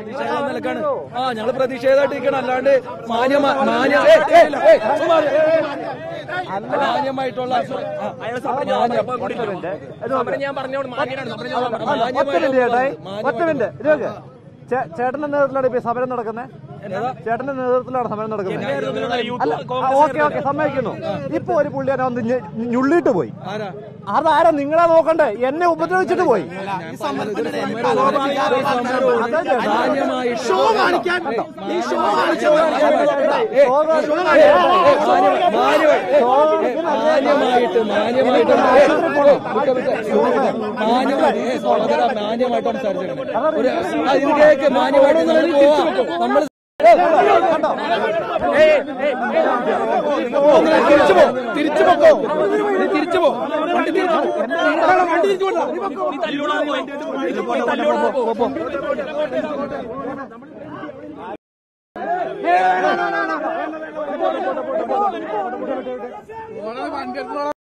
പ്രതിഷേധം എന്ന നിലക്കാണ് ആ ഞങ്ങൾ പ്രതിഷേധമായിട്ട് ഇരിക്കണം അല്ലാണ്ട് മാന്യ മാന്യ ഏയ്, ഏയ്, ഏയ്, സുമാർ. മാന്യമായിട്ടുള്ള ആ, മാന്യം. ഞാൻ പറഞ്ഞോണ്ട് മാന്യനാണ് സമരം ഞാൻ പറഞ്ഞു. അല്ല, ഒറ്റ മിനിറ്റ് ചേട്ടായി ഒറ്റ മിനിറ്റ് ഇതൊക്കെ ചേ- ചേട്ടന്റെ നേതൃത്വത്തിലാണ് ഇപ്പൊ ഈ സമരം നടക്കുന്നത് ചേട്ടന്റെ നേതൃത്വത്തിലാണ് സമരം നടക്കുന്നത് അല്ല ഓക്കെ ഓക്കെ സമ്മതിക്കുന്നു ഇപ്പൊ ഒരു പുള്ളി എന്നെ വന്ന് ഞെ- ഞുള്ളിയിട്ട് പോയി ആരാ അതാരാ നിങ്ങളെ നോക്കണ്ടേ എന്നെ ഉപദ്രവിച്ചിട്ട് പോയി മാന്യമായിട്ട് മാന്യമായിട്ട് മാന്യമായിട്ട് സംസാരിച്ചേക്കണം ഒരു ആ, ഇത് കേക്ക് മാന്യമായിട്ട് നമ്മൾ പോവാം നമ്മൾ തിരിച്ചു പോ തിരിച്ചു പോക്കോ നീ തിരിച്ചു പോ വണ്ടി തിരിച്ചു പോ. വണ്ടി തിരിച്ചു പോണ്ട. നീ തല്ലുകൊള്ളാൻ പോയി. നീ തല്ലുകൊള്ളാൻ പോ.